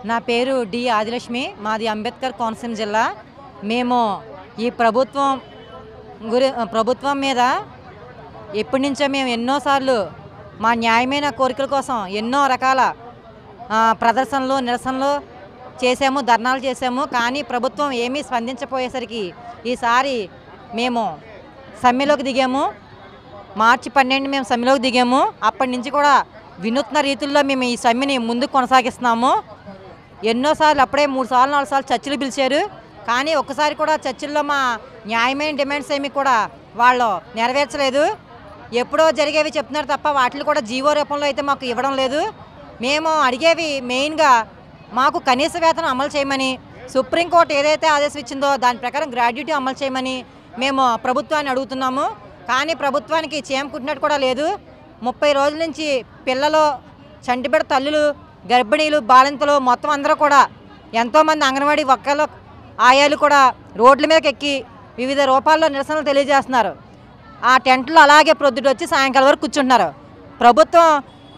నా పేరు డి ఆదిలక్ష్మి మాది అంబేద్కర్ కోనసీమ జిల్లా మేము ఈ ప్రభుత్వం గురి ప్రభుత్వం మీద ఎప్పటి నుంచో మేము ఎన్నోసార్లు మా న్యాయమైన కోరికల కోసం ఎన్నో రకాల ఆ, ప్రదర్శనలు నిరసనలు చేసాము ధర్నాలు చేసాము కానీ ప్రభుత్వం ఏమీ స్పందించపోయేసరికి ఈసారి మేము సమ్మెలోకి దిగాము మార్చి పన్నెండు మేము సమ్మెలోకి దిగాము అప్పటి నుంచి కూడా వినూత్న రీతుల్లో మేము ఈ సమ్మెని ముందుకు కొనసాగిస్తున్నాము ఎన్నోసార్లు అప్పుడే మూడు సార్లు నాలుగు సార్లు చర్చలు పిలిచారు కానీ ఒక్కసారి కూడా చర్చల్లో మా న్యాయమైన డిమాండ్స్ ఏమి కూడా వాళ్ళు నెరవేర్చలేదు ఎప్పుడో జరిగేవి చెప్తున్నారు తప్ప వాటిని కూడా జీవో రూపంలో అయితే మాకు ఇవ్వడం లేదు మేము అడిగేవి మెయిన్గా మాకు కనీస వేతనం అమలు చేయమని సుప్రీంకోర్టు ఏదైతే ఆదేశం ఇచ్చిందో దాని ప్రకారం గ్రాడ్యుటీ అమలు చేయమని మేము ప్రభుత్వాన్ని అడుగుతున్నాము కానీ ప్రభుత్వానికి చేమకుంటున్నట్టు కూడా లేదు ముప్పై రోజుల నుంచి పిల్లలు చంటిబిడ్డ తల్లులు గర్భిణీలు బాలింతలు మొత్తం అందరూ కూడా ఎంతోమంది అంగన్వాడీ ఒక్కలు ఆయాలు కూడా రోడ్ల మీదకి ఎక్కి వివిధ రూపాల్లో నిరసనలు తెలియజేస్తున్నారు ఆ టెంట్లు అలాగే ప్రొద్దుట వచ్చి సాయంకాలం వరకు కూర్చుంటున్నారు ప్రభుత్వం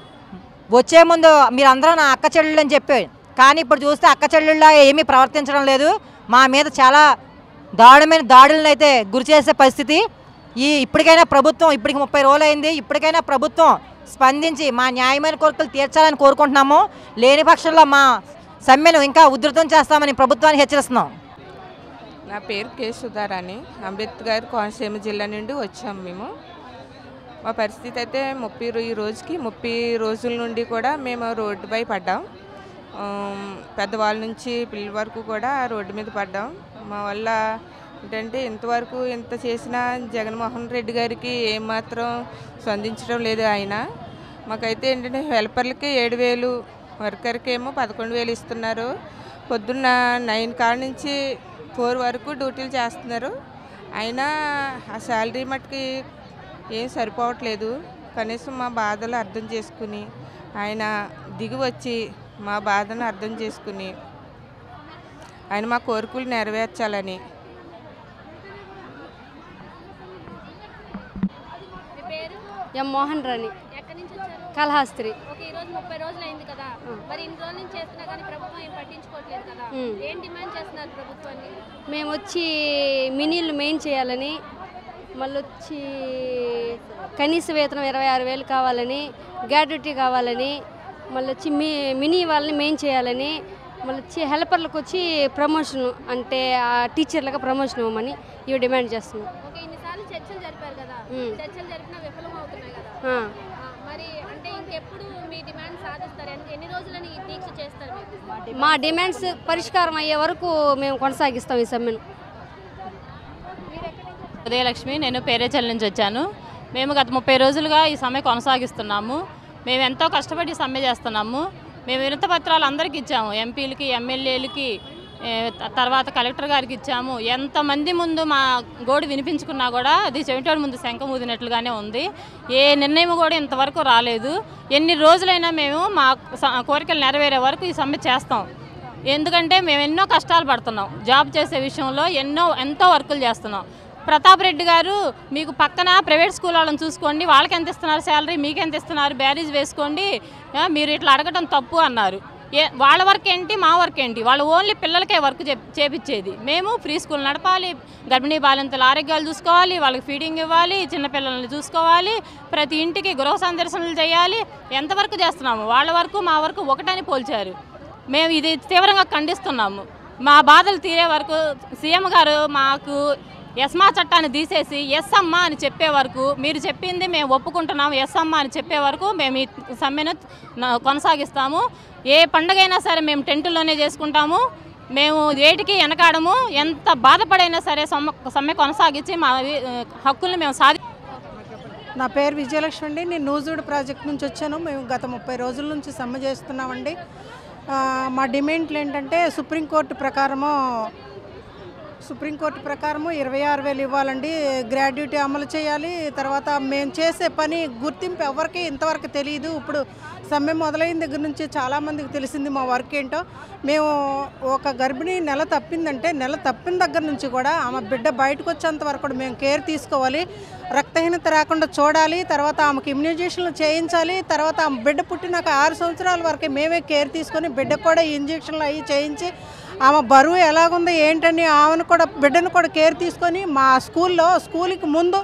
వచ్చే ముందు మీరందరూ నా అక్క చెల్లెళ్ళు అని చెప్పి కానీ ఇప్పుడు చూస్తే అక్క చెల్లెళ్ళ ఏమీ ప్రవర్తించడం లేదు మా మీద చాలా దారుణమైన దాడులను అయితే గురి చేసే పరిస్థితి ఈ ఇప్పటికైనా ప్రభుత్వం ఇప్పటికి ముప్పై రోజులు అయింది ఇప్పటికైనా ప్రభుత్వం స్పందించి మా న్యాయమైన కోరికలు తీర్చాలని కోరుకుంటున్నాము లేని పక్షంలో మా సమ్మెను ఇంకా ఉధృతం చేస్తామని ప్రభుత్వానికి హెచ్చరిస్తున్నాం నా పేరు కె సుధారాణి అంబేద్కర్ కోనసీమ జిల్లా నుండి వచ్చాం మేము మా పరిస్థితి అయితే ముప్పై రో- ఈ రోజుకి ముప్పై రోజుల నుండి కూడా మేము రోడ్డుపై పడ్డాం ఆమ్, పెద్దవాళ్ళ నుంచి పిల్లల వరకు కూడా రోడ్డు మీద పడ్డాం మా వల్ల ఏంటంటే ఇంతవరకు ఇంత చేసినా జగన్మోహన్ రెడ్డి గారికి ఏమాత్రం స్పందించడం లేదు ఆయన మాకైతే ఏంటంటే హెల్పర్లకి ఏడు వేలు వర్కర్కి ఏమో పదకొండు వేలు ఇస్తున్నారు పొద్దున్న నైన్ కాడ నుంచి ఫోర్ వరకు డ్యూటీలు చేస్తున్నారు అయినా ఆ శాలరీ మట్టుకి ఏం సరిపోవట్లేదు కనీసం మా బాధలు అర్థం చేసుకుని ఆయన దిగి వచ్చి మా బాధను అర్థం చేసుకుని ఆయన మా కోరికలు నెరవేర్చాలని మీ పేరు ఎం మోహన్ రాణి ఎక్కడి నుంచి వచ్చారు కలహాస్త్రి ఓకే ఈ రోజు ముప్పై రోజులు అయింది కదా మరి ఇన్ని రోజుల నుంచి చేస్తున్నా కానీ ప్రభుత్వం ఏం పట్టించుకోవట్లేదు కదా మ్. ఏం డిమాండ్ చేస్తున్నారు ప్రభుత్వాన్ని మేము వచ్చి మినీలు మెయిన్ చేయాలని మళ్ళీ వచ్చి కనీస వేతనం ఇరవై ఆరు వేలు కావాలని గ్రాడ్యుటీ కావాలని మళ్ళీ వచ్చి మీ మినీ వాళ్ళని మెయిన్ చేయాలని మళ్ళీ వచ్చి హెల్పర్లకు వచ్చి ప్రమోషన్ అంటే ఆ టీచర్లకు ప్రమోషన్ ఇవ్వమని ఇవి డిమాండ్ చేస్తున్నాం ఓకే ఇన్నిసార్లు చర్చలు జరిపారు కదా మ్. చర్చలు జరిపినా విఫలం అవుతున్నాయి కదా ఆ. ఆ, మరి అంటే ఇంకెప్పుడు మీ డిమాండ్ సాధిస్తారు ఎన్ని- ఎన్ని రోజులని ఈ దీక్ష చేస్తారు మీరు మా డిమాండ్స్ పరిష్కారం అయ్యే వరకు మేము కొనసాగిస్తాం ఈ సమ్మెను ఉదయలక్ష్మి నేను పేరేచల్ నుంచి వచ్చాను మేము గత ముప్పై రోజులుగా ఈ సమ్మె కొనసాగిస్తున్నాము మేము ఎంతో కష్టపడి ఈ సమ్మె చేస్తున్నాము మేము వినత పత్రాలు అందరికీ ఇచ్చాము ఎంపీలకి ఎమ్మెల్యేలకి ఏ, త- తర్వాత కలెక్టర్ గారికి ఇచ్చాము ఎంతమంది ముందు మా గోడు వినిపించుకున్నా కూడా అది చెవిటోడి ముందు శంఖ ఊదినట్లుగానే ఉంది ఏ నిర్ణయం కూడా ఇంతవరకు రాలేదు ఎన్ని రోజులైనా మేము మా స- కోరికలు నెరవేరే వరకు ఈ సమ్మె చేస్తాం ఎందుకంటే మేము ఎన్నో కష్టాలు పడుతున్నాం జాబ్ చేసే విషయంలో ఎన్నో ఎంతో వర్కులు చేస్తున్నాం ప్రతాప్ రెడ్డి గారు మీకు పక్కన ప్రైవేట్ స్కూల్ వాళ్ళని చూసుకోండి వాళ్ళకి ఎంత ఇస్తున్నారు శాలరీ మీకు ఎంత ఇస్తున్నారు బ్యారేజ్ వేసుకోండి ఆ, మీరు ఇట్లా అడగటం తప్పు అన్నారు ఏ వాళ్ళ వర్క్ ఏంటి మా వర్క్ ఏంటి వాళ్ళు ఓన్లీ పిల్లలకే వర్క్ చే చేపించేది మేము ఫ్రీ స్కూల్ నడపాలి గర్భిణీ బాలింతల ఆరోగ్యాలు చూసుకోవాలి వాళ్ళకి ఫీడింగ్ ఇవ్వాలి చిన్నపిల్లల్ని చూసుకోవాలి ప్రతి ఇంటికి గృహ సందర్శనలు చేయాలి ఎంతవరకు చేస్తున్నాము వాళ్ళ వరకు మా వరకు ఒకటని పోల్చారు మేము ఇది తీవ్రంగా ఖండిస్తున్నాము మా బాధలు తీరే వరకు సీఎం గారు మాకు ఎస్మా చట్టాన్ని తీసేసి ఎస్ అమ్మ అని చెప్పే వరకు మీరు చెప్పింది మేము ఒప్పుకుంటున్నాము ఎస్ అమ్మ అని చెప్పే వరకు మేము ఈ సమ్మెను న- కొనసాగిస్తాము ఏ పండుగైనా సరే మేము టెంటుల్లోనే చేసుకుంటాము మేము వేటికి వెనకాడము ఎంత బాధపడైనా సరే సమ్మె సమ్మె కొనసాగించి మా వి- హక్కుల్ని మేము సాధి నా పేరు విజయలక్ష్మి అండి నేను నూజుడు ప్రాజెక్ట్ నుంచి వచ్చాను మేము గత ముప్పై రోజుల నుంచి సమ్మె చేస్తున్నామండి ఆ, మా డిమాండ్లు ఏంటంటే సుప్రీంకోర్టు ప్రకారము సుప్రీంకోర్టు ప్రకారము ఇరవై ఆరు వేలు ఇవ్వాలండి గ్రాడ్యుటీ అమలు చేయాలి తర్వాత మేము చేసే పని గుర్తింపు ఎవరికి ఇంతవరకు తెలియదు ఇప్పుడు సమ్మె మొదలైన దగ్గర నుంచి చాలామందికి తెలిసింది మా వర్క్ ఏంటో మేము ఒక గర్భిణి నెల తప్పిందంటే నెల తప్పిన దగ్గర నుంచి కూడా ఆమె బిడ్డ బయటకు వచ్చేంత వరకు కూడా మేము కేర్ తీసుకోవాలి రక్తహీనత రాకుండా చూడాలి తర్వాత ఆమెకి ఇమ్యూనైజేషన్లు చేయించాలి తర్వాత ఆమె బిడ్డ పుట్టినాక ఆరు సంవత్సరాల వరకు మేమే కేర్ తీసుకొని బిడ్డకు కూడా ఇంజక్షన్లు అవి చేయించి ఆమె బరువు ఎలాగుంది ఏంటని ఆమెను కూడా బిడ్డను కూడా కేర్ తీసుకొని మా స్కూల్లో స్కూల్కి ముందు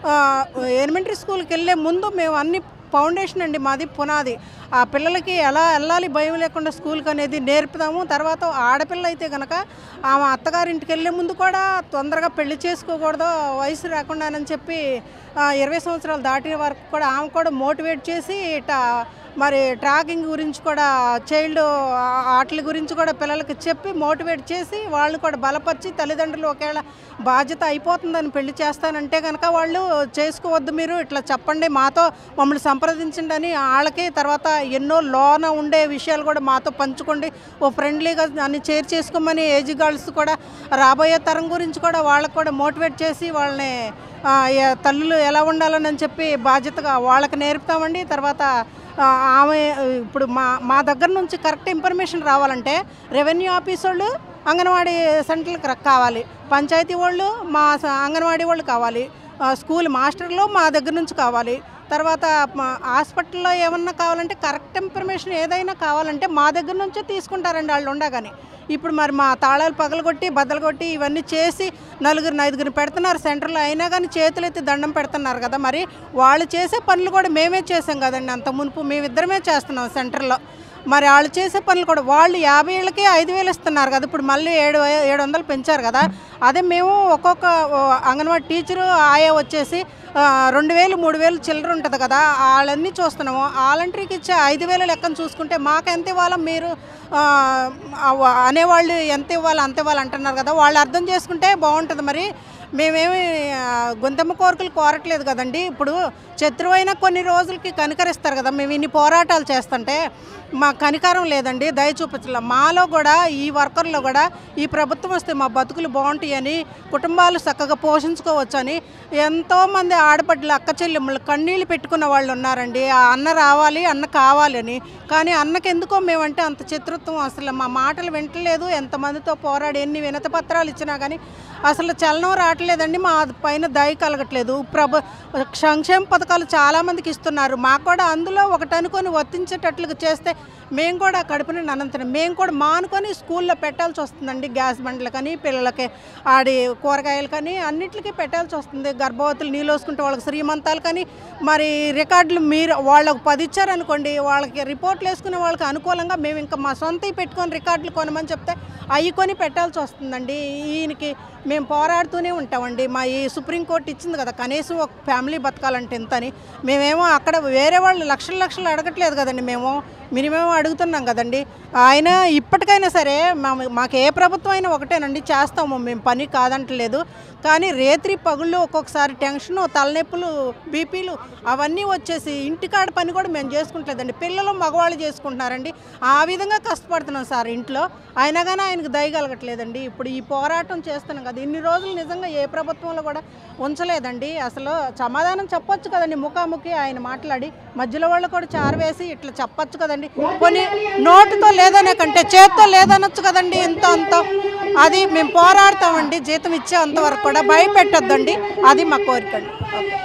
ఎలిమెంటరీ స్కూల్కి వెళ్ళే ముందు మేము అన్ని ఫౌండేషన్ అండి మాది పునాది ఆ పిల్లలకి ఎలా వెళ్ళాలి భయం లేకుండా స్కూల్కి అనేది నేర్పుతాము తర్వాత ఆడపిల్ల అయితే కనుక ఆమె అత్తగారింటికి వెళ్ళే ముందు కూడా తొందరగా పెళ్లి చేసుకోకూడదు వయసు రాకుండానని చెప్పి ఆ, ఇరవై సంవత్సరాలు దాటిన వరకు కూడా ఆమె కూడా మోటివేట్ చేసి ఇట్లా మరి ట్రాకింగ్ గురించి కూడా చైల్డ్ ఆటల గురించి కూడా పిల్లలకి చెప్పి మోటివేట్ చేసి వాళ్ళు కూడా బలపరిచి తల్లిదండ్రులు ఒకవేళ బాధ్యత అయిపోతుందని పెళ్లి చేస్తానంటే కనుక వాళ్ళు చేసుకోవద్దు మీరు ఇట్లా చెప్పండి మాతో మమ్మల్ని సంప్రదించండి అని వాళ్ళకి తర్వాత ఎన్నో లోన ఉండే విషయాలు కూడా మాతో పంచుకోండి ఓ ఫ్రెండ్లీగా అన్ని చేర్ చేసుకోమని ఏజ్ గర్ల్స్ కూడా రాబోయే తరం గురించి కూడా వాళ్ళకి కూడా మోటివేట్ చేసి వాళ్ళని ఆ, ఏ- తల్లులు ఎలా ఉండాలని చెప్పి బాధ్యతగా వాళ్ళకి నేర్పుతామండి తర్వాత ఆ, ఆమె ఇప్పుడు మా మా దగ్గర నుంచి కరెక్ట్ ఇన్ఫర్మేషన్ రావాలంటే రెవెన్యూ ఆఫీస్ వాళ్ళు అంగన్వాడీ సెంటర్లకు ర- కావాలి పంచాయతీ వాళ్ళు మా స- అంగన్వాడీ వాళ్ళు కావాలి ఆ, స్కూల్ మాస్టర్లు మా దగ్గర నుంచి కావాలి తర్వాత మా హాస్పిటల్లో ఏమన్నా కావాలంటే కరెక్ట్ ఇన్ఫర్మేషన్ ఏదైనా కావాలంటే మా దగ్గర నుంచే తీసుకుంటారండి వాళ్ళు ఉండగాని ఇప్పుడు మరి మా తాళాలు పగలగొట్టి బద్దలు కొట్టి ఇవన్నీ చేసి నలుగురిని ఐదుగురిని పెడుతున్నారు సెంటర్లో అయినా కానీ చేతులు ఎత్తి దండం పెడుతున్నారు కదా మరి వాళ్ళు చేసే పనులు కూడా మేమే చేసాం కదండి అంత మునుపు మేమిద్దరమే చేస్తున్నాం సెంటర్లో మరి వాళ్ళు చేసే పనులు కూడా వాళ్ళు యాభై ఏళ్ళకి ఐదు వేలు ఇస్తున్నారు కదా ఇప్పుడు మళ్ళీ ఏడు ఏడు వందలు పెంచారు కదా అదే మేము ఒక్కొక్క ఓ, అంగన్వాడీ టీచరు ఆయా వచ్చేసి ఆ, రెండు వేలు మూడు వేలు చిల్లర ఉంటుంది కదా వాళ్ళన్నీ చూస్తున్నాము వాలంటరీకి ఇచ్చే ఐదు వేల లెక్కను చూసుకుంటే మాకు ఎంత ఇవ్వాలో మీరు ఆ, ఆ, అనేవాళ్ళు ఎంత ఇవ్వాలి అంత ఇవ్వాలి అంటున్నారు కదా వాళ్ళు అర్థం చేసుకుంటే బాగుంటుంది మరి మేమేమి ఆ, గొంతెమ్మ కోరికలు కోరట్లేదు కదండి ఇప్పుడు శత్రువైన కొన్ని రోజులకి కనికరిస్తారు కదా మేము ఇన్ని పోరాటాలు చేస్తుంటే మా కనికారం లేదండి దయ చూపించలే మాలో కూడా ఈ వర్కర్లో కూడా ఈ ప్రభుత్వం వస్తే మా బతుకులు బాగుంటాయని కుటుంబాలు చక్కగా పోషించుకోవచ్చని ఎంతోమంది ఆడపడ్డలు అక్క చెల్లెమ్మలు కన్నీళ్ళు పెట్టుకున్న వాళ్ళు ఉన్నారండి ఆ అన్న రావాలి అన్న కావాలి అని కానీ అన్నకి ఎందుకో మేమంటే అంత చిత్రత్వం అసలు మా మాటలు వింటలేదు ఎంతమందితో పోరాడి ఎన్ని వినతి పత్రాలు ఇచ్చినా కానీ అసలు చలనం రావట్లేదండి మా పైన దయ కలగట్లేదు ప్రభు సంక్షేమ పథకాలు చాలామందికి ఇస్తున్నారు మాకు కూడా అందులో ఒకటి అనుకొని వర్తించేటట్లుగా చేస్తే మేము కూడా కడుపుని అనంతరం మేము కూడా మానుకొని స్కూల్లో పెట్టాల్సి వస్తుందండి గ్యాస్ బండ్లు కానీ పిల్లలకి ఆడి కూరగాయలు కానీ అన్నిటికీ పెట్టాల్సి వస్తుంది గర్భవతులు నీళ్ళు వేసుకుంటే వాళ్ళకి శ్రీమంతాలు కానీ మరి రికార్డులు మీరు వాళ్ళకు పది ఇచ్చారనుకోండి వాళ్ళకి రిపోర్ట్లు వేసుకునే వాళ్ళకి అనుకూలంగా మేము ఇంకా మా సొంతవి పెట్టుకొని రికార్డులు కొనమని చెప్తే అవి కొని పెట్టాల్సి వస్తుందండి ఈయనకి మేము పోరాడుతూనే ఉంటామండి మా ఈ సుప్రీంకోర్టు ఇచ్చింది కదా కనీసం ఒక ఫ్యామిలీ బతకాలంటే ఎంత అని మేమేమో అక్కడ వేరే వాళ్ళు లక్షలు లక్షలు అడగట్లేదు కదండి మేము మినిమం అడుగుతున్నాం కదండి ఆయన ఇప్పటికైనా సరే మా మాకు ఏ ప్రభుత్వం అయినా ఒకటేనండి చేస్తాము మేము పని కాదంటలేదు కానీ రేత్రి పగుళ్ళు ఒక్కొక్కసారి టెన్షను తలనొప్పులు బీపీలు అవన్నీ వచ్చేసి ఇంటికాడ పని కూడా మేము చేసుకుంటలేదండి పిల్లలు మగవాళ్ళు చేసుకుంటున్నారండి ఆ విధంగా కష్టపడుతున్నాం సార్ ఇంట్లో అయినా కానీ ఆయనకు దయగలగట్లేదండి ఇప్పుడు ఈ పోరాటం చేస్తున్నాం కదా ఇన్ని రోజులు నిజంగా ఏ ప్రభుత్వంలో కూడా ఉంచలేదండి అసలు సమాధానం చెప్పొచ్చు కదండి ముఖాముఖి ఆయన మాట్లాడి మధ్యలో వాళ్ళు కూడా చారవేసి ఇట్లా చెప్పొచ్చు కదండి కొన్ని నోటుతో లేదనే కంటే చేత్తో లేదనొచ్చు కదండి ఇంత అంత అది మేము పోరాడతామండి జీతం ఇచ్చే అంతవరకు కూడా భయపెట్టొద్దండి అది మా కోరిక అండి ఓకే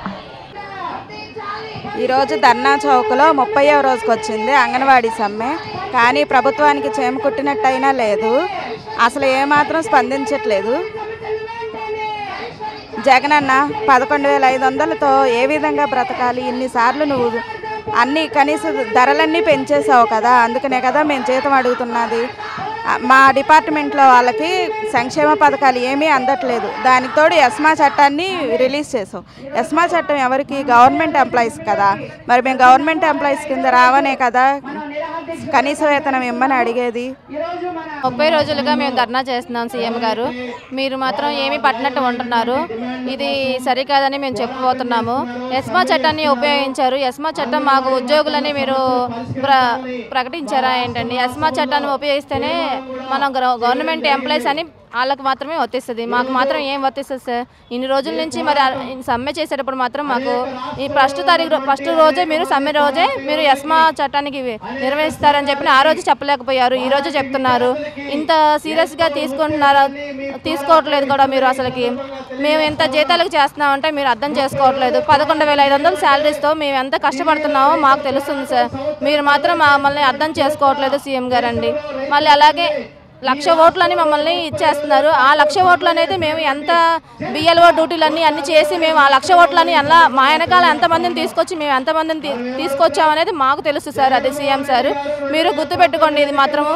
ఈరోజు ధర్నా చౌక్లో ముప్పైవ రోజుకి వచ్చింది అంగన్వాడీ సమ్మె కానీ ప్రభుత్వానికి చేమ కుట్టినట్టయినా లేదు అసలు ఏమాత్రం స్పందించట్లేదు జగనన్న పదకొండు వేల ఐదు వందలతో ఏ విధంగా బ్రతకాలి ఇన్నిసార్లు నువ్వు అన్ని కనీస ధరలన్నీ పెంచేసావు కదా అందుకనే కదా మేము జీతం అడుగుతున్నది ఆ, మా డిపార్ట్మెంట్లో వాళ్ళకి సంక్షేమ పథకాలు ఏమీ అందట్లేదు దానికి తోడు ఎస్మా చట్టాన్ని రిలీజ్ చేసాం ఎస్మా చట్టం ఎవరికి గవర్నమెంట్ ఎంప్లాయీస్ కదా మరి మేము గవర్నమెంట్ ఎంప్లాయీస్ కింద రావనే కదా కనీస వేతనం ఇమ్మని అడిగేది ముప్పై రోజులుగా మేము ధర్నా చేస్తున్నాం సీఎం గారు మీరు మాత్రం ఏమీ పట్టినట్టు ఉంటున్నారు ఇది సరికాదని మేము చెప్పబోతున్నాము ఎస్మా చట్టాన్ని ఉపయోగించారు ఎస్మా చట్టం మాకు ఉద్యోగులని మీరు ప్ర ప్రకటించారా ఏంటండి ఎస్మా చట్టాన్ని ఉపయోగిస్తేనే మనం గవ- గవర్నమెంట్ ఎంప్లాయీస్ అని వాళ్ళకి మాత్రమే వర్తిస్తుంది మాకు మాత్రం ఏం వర్తిస్తుంది సార్ ఇన్ని రోజుల నుంచి మరి ఆ- ఈ సమ్మె చేసేటప్పుడు మాత్రం మాకు ఈ ఫస్ట్ తారీఖు ఫస్ట్ రోజే మీరు సమ్మె రోజే మీరు ఎస్మా చట్టానికి వి- నిర్వహిస్తారని చెప్పి ఆ రోజు చెప్పలేకపోయారు ఈ రోజు చెప్తున్నారు ఇంత సీరియస్గా తీసుకుంటున్నారా తీసుకోవట్లేదు కూడా మీరు అసలుకి మేము ఎంత జీతాలకు చేస్తున్నామంటే మీరు అర్థం చేసుకోవట్లేదు పదకొండు వేల ఐదు వందల శాలరీస్తో మేము ఎంత కష్టపడుతున్నామో మాకు తెలుస్తుంది సార్ మీరు మాత్రం మమ్మల్ని అర్థం చేసుకోవట్లేదు సీఎం గారండి మళ్ళీ అలాగే లక్ష ఓట్లని మమ్మల్ని ఇచ్చేస్తున్నారు ఆ లక్ష ఓట్లు అనేది మేము ఎంత బిఎల్ఓ డ్యూటీలన్నీ అన్ని చేసి మేము ఆ లక్ష ఓట్లని ఎలా మా వెనకాల ఎంతమందిని తీసుకొచ్చి మేము ఎంతమందిని తీ- తీసుకొచ్చామనేది మాకు తెలుసు సార్ అది సీఎం సార్ మీరు గుర్తుపెట్టుకోండి ఇది మాత్రము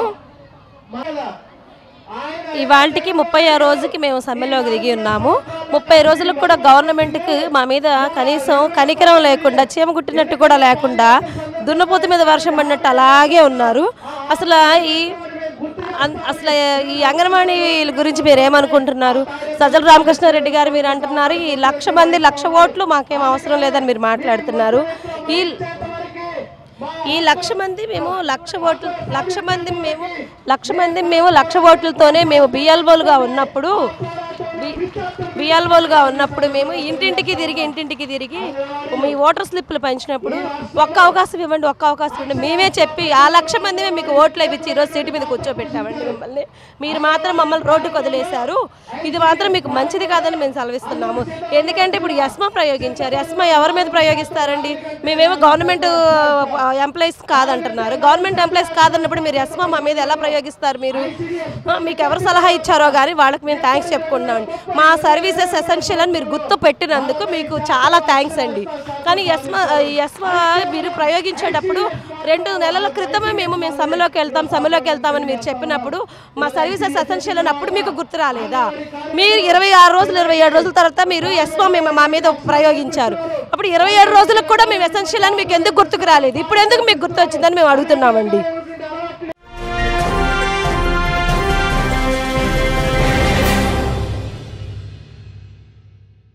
ఇవాళకి ముప్పై రోజుకి మేము సమ్మెలోకి దిగి ఉన్నాము ముప్పై రోజులకు కూడా గవర్నమెంట్కి మా మీద కనీసం కనికరం లేకుండా చీమ కుట్టినట్టు కూడా లేకుండా దున్నపోతు మీద వర్షం పడినట్టు అలాగే ఉన్నారు అసలు ఈ అన్- అసలు ఈ అంగన్వాడీల గురించి మీరు ఏమనుకుంటున్నారు సజ్జల రామకృష్ణారెడ్డి గారు మీరు అంటున్నారు ఈ లక్ష మంది లక్ష ఓట్లు మాకేం అవసరం లేదని మీరు మాట్లాడుతున్నారు ఈ ఈ లక్ష మంది మేము లక్ష ఓట్లు లక్ష మంది మేము లక్ష మంది మేము లక్ష ఓట్లతోనే మేము బిఎల్ఓలుగా ఉన్నప్పుడు బిఎల్ఓలుగా ఉన్నప్పుడు మేము ఇంటింటికి తిరిగి ఇంటింటికి తిరిగి మీ ఓటర్ స్లిప్లు పంచినప్పుడు ఒక్క అవకాశం ఇవ్వండి ఒక్క అవకాశం ఇవ్వండి మేమే చెప్పి ఆ లక్ష మందిమే మీకు ఓట్లు ఇచ్చి ఈరోజు సీటు మీద కూర్చోబెట్టామండి మిమ్మల్ని మీరు మాత్రం మమ్మల్ని రోడ్డుకు వదిలేశారు ఇది మాత్రం మీకు మంచిది కాదని మేము సెలవిస్తున్నాము ఎందుకంటే ఇప్పుడు ఎస్మా ప్రయోగించారు ఎస్మా ఎవరి మీద ప్రయోగిస్తారండి మేమేమో గవర్నమెంట్ ఎంప్లాయీస్ కాదంటున్నారు గవర్నమెంట్ ఎంప్లాయీస్ కాదన్నప్పుడు మీరు ఎస్మా మా మీద ఎలా ప్రయోగిస్తారు మీరు ఆ, మీకు ఎవరు సలహా ఇచ్చారో కానీ వాళ్ళకి మేము థ్యాంక్స్ చెప్పుకుంటున్నామండి మా సర్వీసెస్ ఎసెన్షియల్ అని మీరు గుర్తు పెట్టినందుకు మీకు చాలా థ్యాంక్స్ అండి కానీ ఎస్మా ఎస్మా మీరు ప్రయోగించేటప్పుడు రెండు నెలల క్రితమే మేము మేము సమ్మెలోకి వెళ్తాం సమ్మెలోకి వెళ్తామని మీరు చెప్పినప్పుడు మా సర్వీసెస్ ఎసెన్షియల్ అని అప్పుడు మీకు గుర్తు రాలేదా మీరు ఇరవై ఆరు రోజులు ఇరవై ఏడు రోజుల తర్వాత మీరు ఎస్మా మేము మా మీద ప్రయోగించారు అప్పుడు ఇరవై ఏడు రోజులకు కూడా మేము ఎసెన్షియల్ అని మీకు ఎందుకు గుర్తుకు రాలేదు ఇప్పుడు ఎందుకు మీకు గుర్తు వచ్చిందని మేము అడుగుతున్నామండి